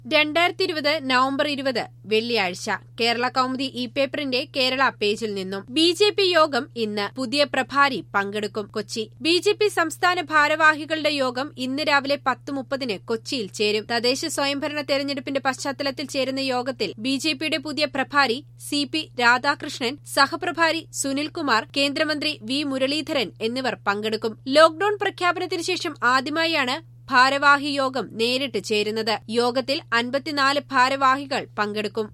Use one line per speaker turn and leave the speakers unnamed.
രണ്ടായിരത്തി ഇരുപത് നവംബർ ഇരുപത് വെള്ളിയാഴ്ച കേരള കൗമുദി ഇ പേപ്പറിന്റെ കേരള പേജിൽ നിന്നും ബി ജെ പി യോഗം ഇന്ന് പുതിയ പ്രഭാരി പങ്കെടുക്കും കൊച്ചി ബി ജെ പി സംസ്ഥാന ഭാരവാഹികളുടെ യോഗം ഇന്ന് രാവിലെ പത്ത് മുപ്പതിന് കൊച്ചിയിൽ ചേരും തദ്ദേശ സ്വയംഭരണ തെരഞ്ഞെടുപ്പിന്റെ പശ്ചാത്തലത്തിൽ ചേരുന്ന യോഗത്തിൽ ബി ജെ പിയുടെ പുതിയ പ്രഭാരി സി പി രാധാകൃഷ്ണൻ സഹപ്രഭാരി സുനിൽകുമാർ കേന്ദ്രമന്ത്രി വി മുരളീധരൻ എന്നിവർ പങ്കെടുക്കും ലോക്ഡൌൺ പ്രഖ്യാപനത്തിന് ശേഷം ആദ്യമായാണ് ഭാരവാഹി യോഗം നേരിട്ട് ചേരുന്നത് യോഗത്തിൽ അൻപത്തിനാല് ഭാരവാഹികൾ പങ്കെടുക്കും